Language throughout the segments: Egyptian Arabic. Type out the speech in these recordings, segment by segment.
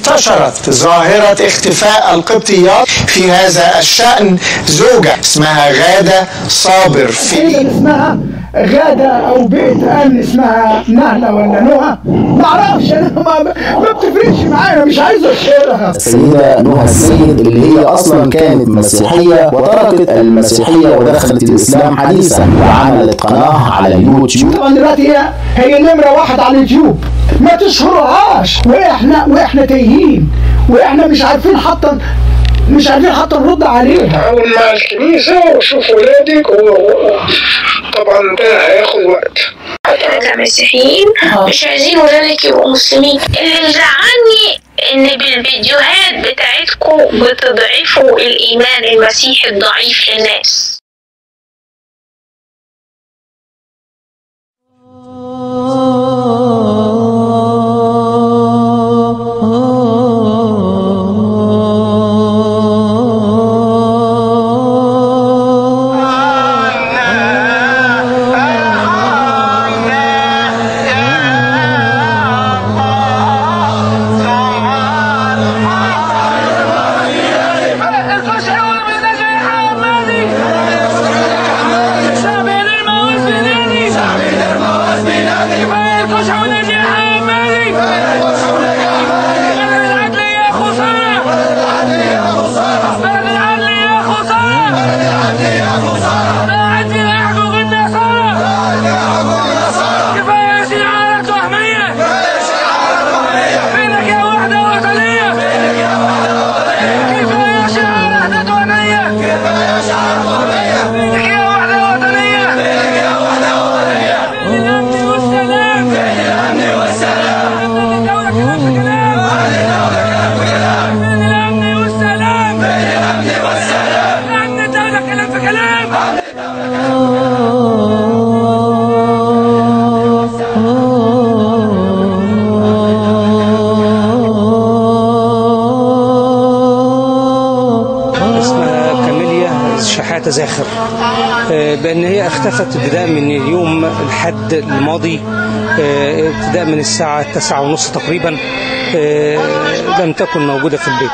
انتشرت ظاهرة اختفاء القبطيات في هذا الشأن زوجة اسمها غادة صابر في اللي اسمها غادة أو بيت أمن اسمها نهلة ولا نهى معرفش أنا ما, ما بتفرقش معايا مش عايز أشهرها السيدة نهى السيد اللي هي أصلا كانت مسيحية وتركت المسيحية ودخلت الإسلام حديثا وعملت قناة على اليوتيوب طبعا دلوقتي هي هي نمرة واحد على اليوتيوب ما تشهرهاش واحنا واحنا تايهين واحنا مش عارفين حتى مش عارفين حتى نرد عليها حاول مع الكنيسة وشوف ولادك وطبعا ده هياخد وقت احنا كمسيحيين مش عايزين ولادك يبقوا مسلمين اللي مزعلني ان بالفيديوهات بتاعتكم بتضعفوا الايمان المسيحي الضعيف للناس اسمها كاميليا شحاتة زاخر آه، بأن هي اختفت ابتداء من يوم الحد الماضي آه، ابتداء من الساعة تسعة ونص تقريبا آه، لم تكن موجودة في البيت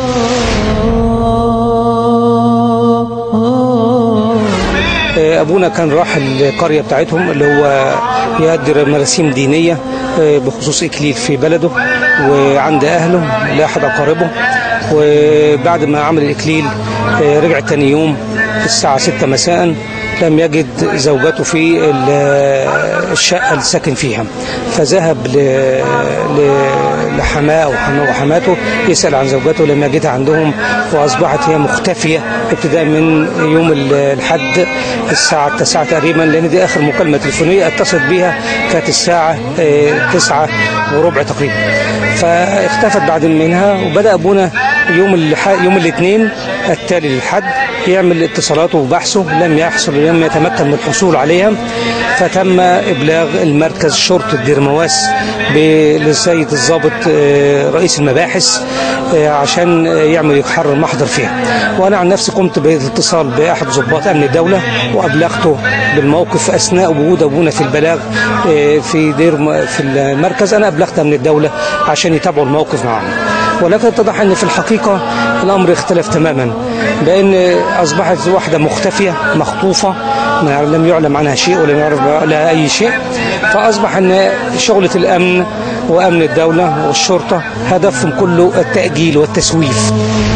آه، أبونا كان راح القرية بتاعتهم اللي هو يقدر مراسيم دينية آه، بخصوص إكليل في بلده وعند أهله لأحد أقاربه وبعد ما عمل الإكليل آه، رجع تاني يوم في الساعة 6 مساء لم يجد زوجته في ال- الشقة اللي ساكن فيها فذهب ل- ل- لحماه وحماه وحماته يسأل عن زوجته لم يجدها عندهم وأصبحت هي مختفية ابتداء من يوم ال- الحد الساعة 9 تقريبا لأن دي آخر مكالمة تليفونية اتصلت بيها كانت الساعة آه، 9 وربع تقريبا فاختفت بعد منها وبدأ أبونا يوم الح... يوم الاثنين التالي للحد يعمل اتصالاته وبحثه لم يحصل لم يتمكن من الحصول عليها فتم ابلاغ المركز شرطه ديرمواس ب- للسيد الضابط آه، رئيس المباحث آه، عشان يعمل يحرر محضر فيها وانا عن نفسي قمت بالاتصال باحد ضباط امن الدوله وابلغته بالموقف اثناء وجود ابونا في البلاغ آه، في دير م- في المركز انا ابلغت امن الدوله عشان يتابعوا الموقف معهم ولكن اتضح ان في الحقيقه الامر اختلف تماما لان اصبحت واحده مختفيه مخطوفه ما لم يعلم عنها شيء ولم يعرف لها اي شيء فاصبح ان شغله الامن وامن الدوله والشرطه هدفهم كله التاجيل والتسويف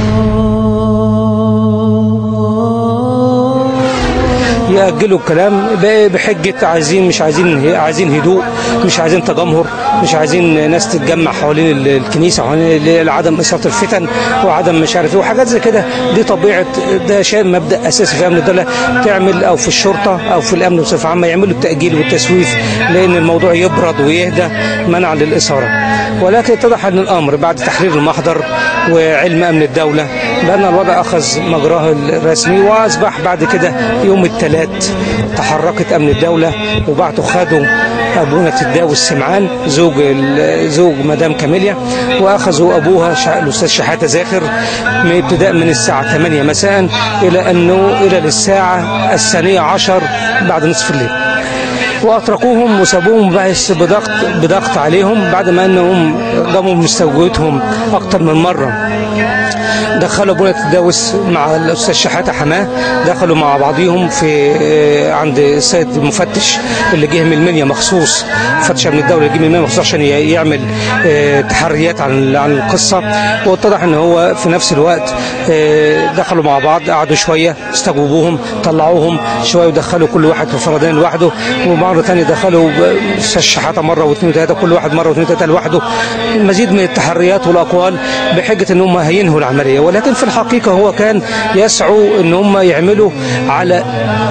يأجلوا الكلام ب- بحجة عايزين مش عايزين عايزين هدوء مش عايزين تجمهر مش عايزين ناس تتجمع حوالين ال- الكنيسة حوالين عدم إثارة الفتن وعدم مش عارف ايه وحاجات زي كده دي طبيعة ده شيء مبدأ أساسي في أمن الدولة تعمل أو في الشرطة أو في الأمن بصفة عامة يعملوا التأجيل والتسويف لأن الموضوع يبرد ويهدى منعا للإثارة ولكن اتضح أن الأمر بعد تحرير المحضر وعلم أمن الدولة بأن الوضع أخذ مجراه الرسمي وأصبح بعد كده يوم الثلاث تحركت أمن الدولة وبعتوا خدوا أبونا تداوي السمعان زوج ال- زوج مدام كاميليا وأخذوا أبوها شع- الأستاذ شحاتة زاخر من ابتداء من الساعة 8 مساء إلى أنه إلى الساعة الثانية عشر بعد نصف الليل واتركوهم وسابوهم بحث بضغط بضغط عليهم بعد ما انهم قاموا بمستوجبتهم اكتر من مره دخلوا ابونا تداوس مع الاستاذ شحاته حماه دخلوا مع بعضيهم في آه، عند السيد المفتش اللي جه من المنيا مخصوص فتش من الدوله اللي جه من المنيا مخصوص عشان ي- يعمل آه، تحريات عن عن القصه واتضح ان هو في نفس الوقت آه، دخلوا مع بعض قعدوا شويه استجوبوهم طلعوهم شويه ودخلوا كل واحد في فردين لوحده ومره ثانيه دخلوا ب- استاذ شحاته مره واثنين وثلاثه كل واحد مره واثنين وثلاثه لوحده مزيد من التحريات والاقوال بحجه ان هم هينهوا العمليه ولكن في الحقيقه هو كان يسعوا ان هم يعملوا على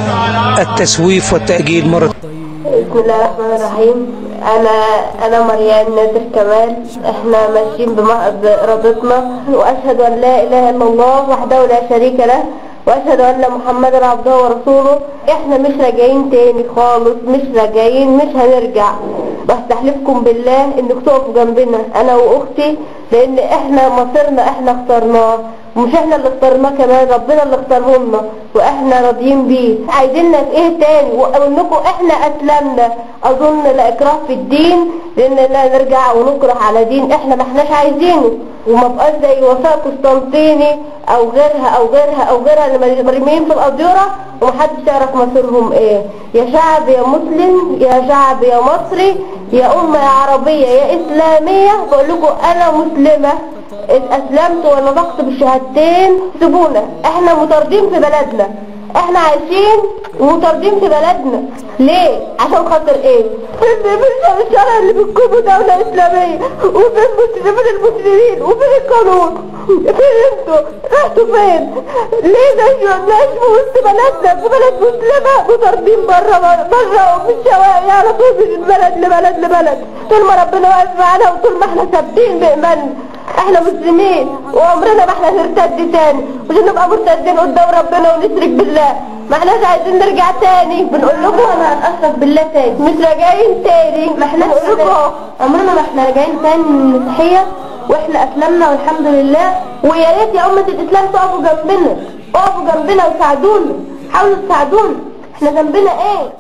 التسويف والتاجيل مره بسم الله الرحمن الرحيم انا انا مريم نادر كمال احنا ماشيين بمحض ارادتنا واشهد ان لا اله الا الله وحده لا شريك له واشهد ان محمدا عبده ورسوله احنا مش راجعين تاني خالص مش راجعين مش هنرجع بستحلفكم بالله انك تقفوا جنبنا انا واختي لان احنا مصيرنا احنا اخترناه ومش احنا اللي اخترناه كمان ربنا اللي اختاره لنا واحنا راضيين بيه عايزيننا في ايه تاني واقول لكم احنا اسلمنا اظن لا اكراه في الدين لان لا نرجع ونكره على دين احنا ما احناش عايزينه وما بقاش زي وفاء قسطنطيني او غيرها او غيرها او غيرها اللي مرميين في الاديره ومحدش يعرف مصيرهم ايه يا شعب يا مسلم يا شعب يا مصري يا امه يا عربيه يا اسلاميه بقول لكم انا مسلمه اسلمت ونطقت بالشهادتين سيبونا احنا مطاردين في بلدنا احنا عايشين ومطاردين في بلدنا ليه عشان خاطر ايه فين فين الشرع اللي بتكونوا دولة اسلامية وفين المسلمين فين المسلمين وفين القانون فين انتوا رحتوا فين ليه نعيش نعيش في وسط بلدنا في بلد مسلمة مطاردين بره بره في الشوارع على طول من بلد لبلد لبلد طول ما ربنا واقف معانا وطول ما احنا ثابتين بإيماننا احنا مسلمين وعمرنا ما احنا نرتد تاني مش نبقى مرتدين قدام ربنا ونشرك بالله ما احناش عايزين نرجع تاني بنقول لكم انا هنأشرك بالله تاني مش راجعين تاني ما احنا نقول لكم عمرنا ما احنا راجعين تاني من المسيحية واحنا اسلمنا والحمد لله ويا ريت يا امة الاسلام تقفوا جنبنا اقفوا جنبنا وساعدونا حاولوا تساعدونا احنا ذنبنا ايه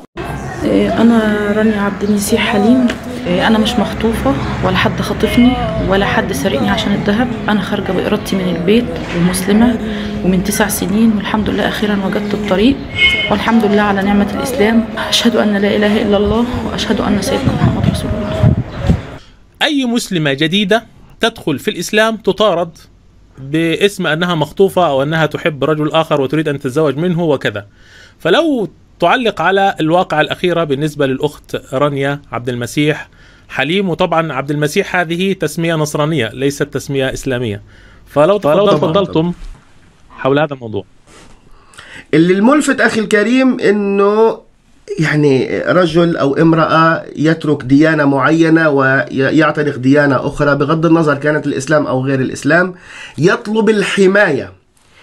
أنا رانيا عبد المسيح حليم أنا مش مخطوفة ولا حد خاطفني ولا حد سارقني عشان الذهب أنا خارجة بإرادتي من البيت ومسلمة ومن تسع سنين والحمد لله أخيرا وجدت الطريق والحمد لله على نعمة الإسلام أشهد أن لا إله إلا الله وأشهد أن سيدنا محمد رسول الله أي مسلمة جديدة تدخل في الإسلام تطارد باسم أنها مخطوفة أو أنها تحب رجل آخر وتريد أن تتزوج منه وكذا فلو تعلق على الواقعة الأخيرة بالنسبة للأخت رانيا عبد المسيح حليم وطبعا عبد المسيح هذه تسمية نصرانية ليست تسمية إسلامية فلو فلو تفضلتم حول هذا الموضوع اللي الملفت اخي الكريم انه يعني رجل او امراه يترك ديانه معينه ويعتنق ديانه اخرى بغض النظر كانت الاسلام او غير الاسلام يطلب الحمايه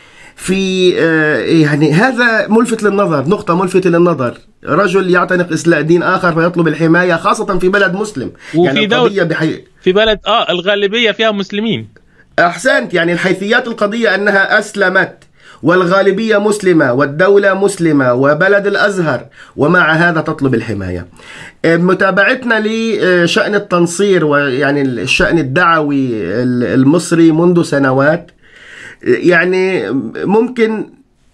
في آه، يعني هذا ملفت للنظر نقطة ملفتة للنظر رجل يعتنق إسلام دين آخر فيطلب الحماية خاصة في بلد مسلم وفي يعني دولة- القضية بحي... في بلد آه الغالبية فيها مسلمين أحسنت يعني الحيثيات القضية أنها أسلمت والغالبية مسلمة والدولة مسلمة وبلد الأزهر ومع هذا تطلب الحماية متابعتنا لشأن التنصير ويعني الشأن الدعوي المصري منذ سنوات يعني ممكن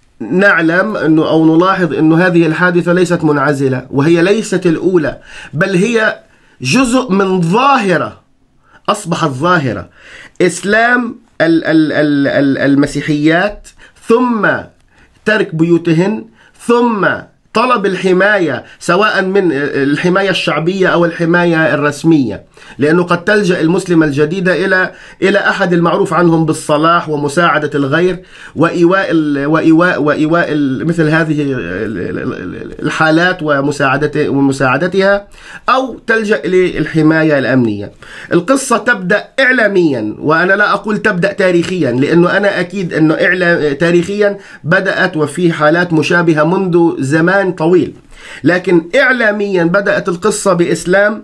نعلم انه او نلاحظ انه هذه الحادثه ليست منعزله وهي ليست الاولى بل هي جزء من ظاهره اصبحت ظاهره اسلام ال- ال- ال- ال- المسيحيات ثم ترك بيوتهن ثم طلب الحماية سواء من الحماية الشعبية أو الحماية الرسمية لأنه قد تلجأ المسلمة الجديدة إلى إلى أحد المعروف عنهم بالصلاح ومساعدة الغير وإيواء ال- وإيواء وإيواء ال- مثل هذه ال- ال- ال- الحالات ومساعدته ومساعدتها أو تلجأ للحماية الأمنية القصة تبدأ إعلاميا وأنا لا أقول تبدأ تاريخيا لأنه أنا أكيد أنه إعلام تاريخيا بدأت وفي حالات مشابهة منذ زمان طويل لكن إعلاميا بدأت القصة بإسلام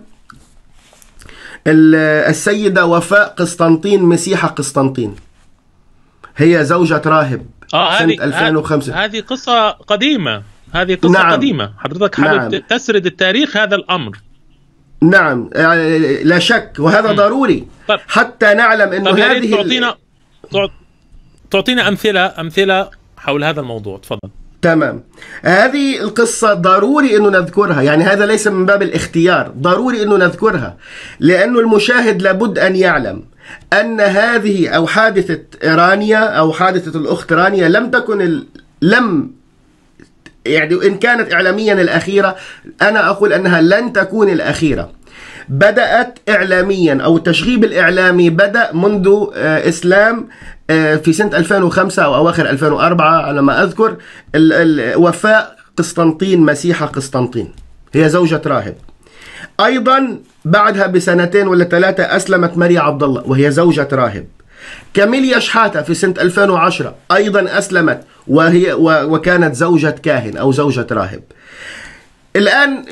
ال- السيدة وفاء قسطنطين مسيحة قسطنطين هي زوجة راهب آه سنة هذه 2005 هذه قصة قديمة هذه قصه نعم. قديمه حضرتك حابب نعم. تسرد التاريخ هذا الامر نعم آه، لا شك وهذا ضروري طيب. حتى نعلم انه طب يا ريت هذه ال- تعطينا تعط- تعطينا امثله امثله حول هذا الموضوع تفضل تمام هذه القصة ضروري انه نذكرها يعني هذا ليس من باب الاختيار ضروري انه نذكرها لانه المشاهد لابد ان يعلم ان هذه او حادثة رانيا او حادثة الاخت رانيا لم تكن ال... لم يعني ان كانت اعلاميا الاخيرة انا اقول انها لن تكون الاخيرة بدأت إعلاميا أو التشغيب الإعلامي بدأ منذ آه، إسلام آه، في سنة 2005 أو أواخر 2004 على ما أذكر ال- ال- وفاء قسطنطين مسيحة قسطنطين هي زوجة راهب أيضا بعدها بسنتين ولا ثلاثة أسلمت مريا عبد الله وهي زوجة راهب كاميليا شحاتة في سنة 2010 أيضا أسلمت وهي و- وكانت زوجة كاهن أو زوجة راهب الآن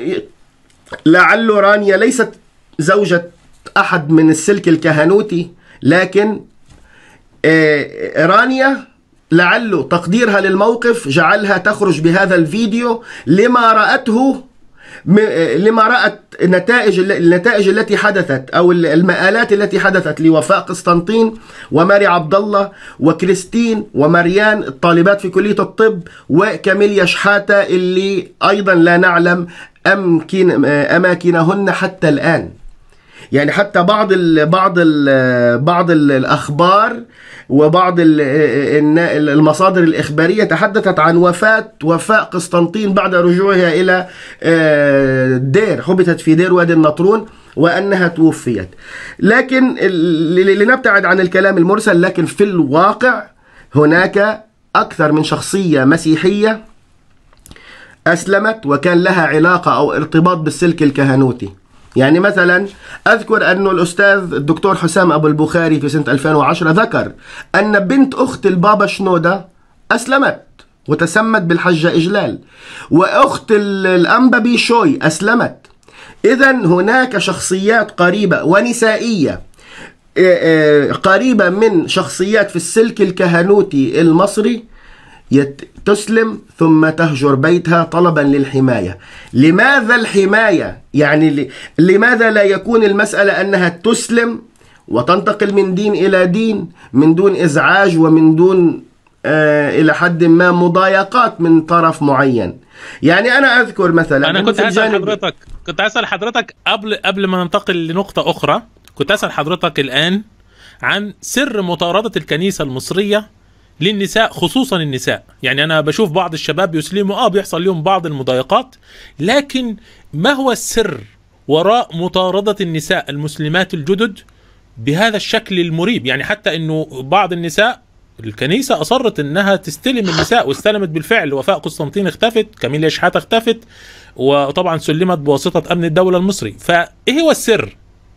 لعل رانيا ليست زوجة أحد من السلك الكهنوتي لكن آه، رانيا لعله تقديرها للموقف جعلها تخرج بهذا الفيديو لما رأته م- آه، لما رأت النتائج النتائج التي حدثت أو المآلات التي حدثت لوفاء قسطنطين وماري عبد الله وكريستين ومريان الطالبات في كلية الطب وكاميليا شحاتة اللي أيضا لا نعلم أمكن آه، أماكنهن حتى الآن يعني حتى بعض ال بعض ال بعض ال الاخبار وبعض ال ال- المصادر الاخباريه تحدثت عن وفاه وفاء قسطنطين بعد رجوعها الى آه، دير حبست في دير وادي النطرون وانها توفيت لكن ال- لنبتعد عن الكلام المرسل لكن في الواقع هناك اكثر من شخصيه مسيحيه أسلمت وكان لها علاقة أو ارتباط بالسلك الكهنوتي يعني مثلا أذكر أن الأستاذ الدكتور حسام أبو البخاري في سنة 2010 ذكر أن بنت أخت البابا شنودة أسلمت وتسمت بالحجة إجلال وأخت ال- الأنبا بيشوي أسلمت إذا هناك شخصيات قريبة ونسائية آه، آه، قريبة من شخصيات في السلك الكهنوتي المصري يت... تسلم ثم تهجر بيتها طلبا للحماية لماذا الحماية يعني ل... لماذا لا يكون المسألة أنها تسلم وتنتقل من دين إلى دين من دون إزعاج ومن دون آه إلى حد ما مضايقات من طرف معين يعني أنا أذكر مثلا انا إنه كنت في اسال الجانب- حضرتك كنت اسال حضرتك قبل قبل ما ننتقل لنقطه اخرى كنت اسال حضرتك الان عن سر مطارده الكنيسه المصريه للنساء خصوصا النساء يعني انا بشوف بعض الشباب بيسلموا اه بيحصل لهم بعض المضايقات لكن ما هو السر وراء مطارده النساء المسلمات الجدد بهذا الشكل المريب يعني حتى انه بعض النساء الكنيسة أصرت أنها تستلم النساء واستلمت بالفعل وفاء قسطنطين اختفت كاميليا شحاتة اختفت وطبعا سلمت بواسطة أمن الدولة المصري فإيه هو السر؟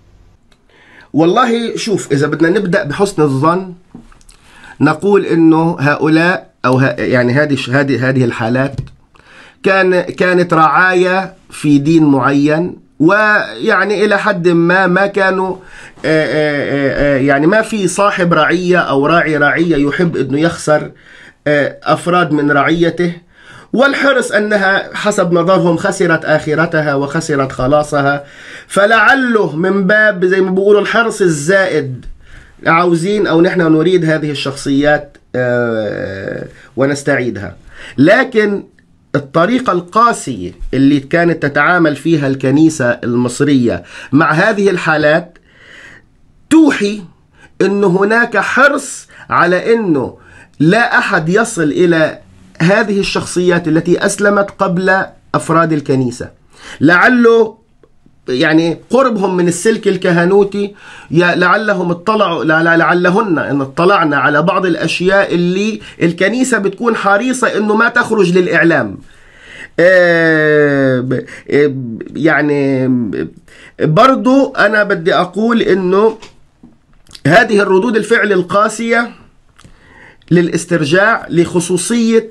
والله شوف إذا بدنا نبدأ بحسن الظن نقول انه هؤلاء او ه... يعني هذه هذه هذه الحالات كان كانت رعايا في دين معين ويعني الى حد ما ما كانوا آآ آآ يعني ما في صاحب رعيه او راعي رعيه يحب انه يخسر افراد من رعيته والحرص انها حسب نظرهم خسرت اخرتها وخسرت خلاصها فلعله من باب زي ما بيقولوا الحرص الزائد عاوزين او نحن نريد هذه الشخصيات ونستعيدها لكن الطريقة القاسية اللي كانت تتعامل فيها الكنيسة المصرية مع هذه الحالات توحي انه هناك حرص على انه لا احد يصل الى هذه الشخصيات التي اسلمت قبل افراد الكنيسة لعله يعني قربهم من السلك الكهنوتي لعلهم اطلعوا لعلهن ان اطلعنا على بعض الاشياء اللي الكنيسه بتكون حريصه انه ما تخرج للاعلام يعني برضو انا بدي اقول انه هذه الردود الفعل القاسيه للاسترجاع لخصوصيه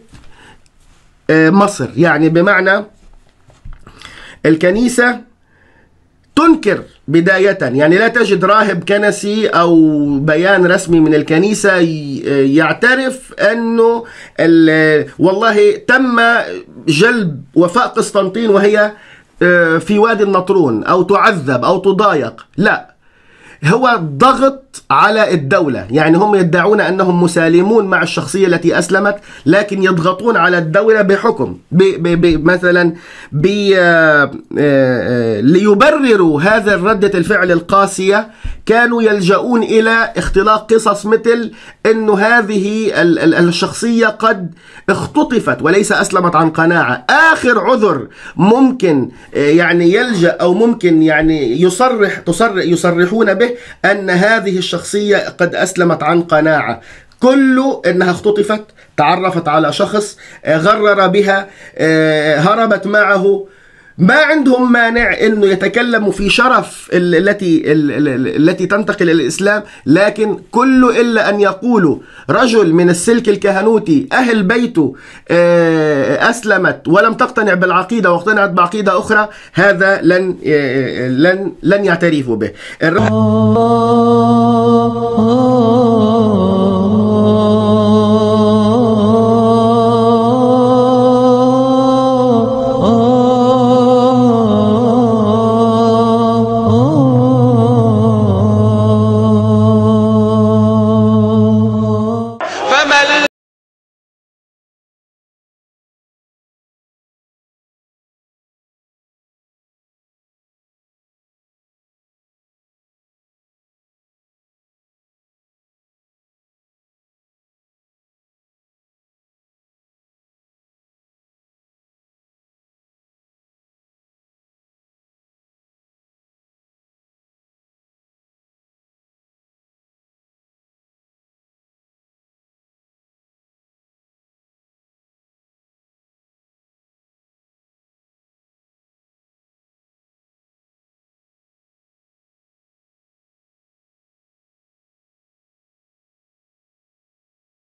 مصر يعني بمعنى الكنيسه تنكر بداية يعني لا تجد راهب كنسي أو بيان رسمي من الكنيسة ي- يعترف أنه ال- والله تم جلب وفاء قسطنطين وهي آه، في وادي النطرون أو تعذب أو تضايق لا هو ضغط على الدولة يعني هم يدعون أنهم مسالمون مع الشخصية التي أسلمت لكن يضغطون على الدولة بحكم ب ب ب مثلا ب آه، آه، ليبرروا هذا ردة الفعل القاسية كانوا يلجؤون إلى اختلاق قصص مثل أنه هذه ال- ال- الشخصية قد اختطفت وليس أسلمت عن قناعة آخر عذر ممكن آه، يعني يلجأ أو ممكن يعني يصرح تصرح يصرحون به أن هذه الشخصية قد أسلمت عن قناعة كله انها اختطفت تعرفت على شخص آه، غرر بها آه، هربت معه ما عندهم مانع انه يتكلموا في شرف ال- التي ال- ال- التي تنتقل الى الاسلام لكن كل الا ان يقولوا رجل من السلك الكهنوتي اهل بيته آه، اسلمت ولم تقتنع بالعقيده واقتنعت بعقيده اخرى هذا لن آه، لن لن يعترفوا به الر-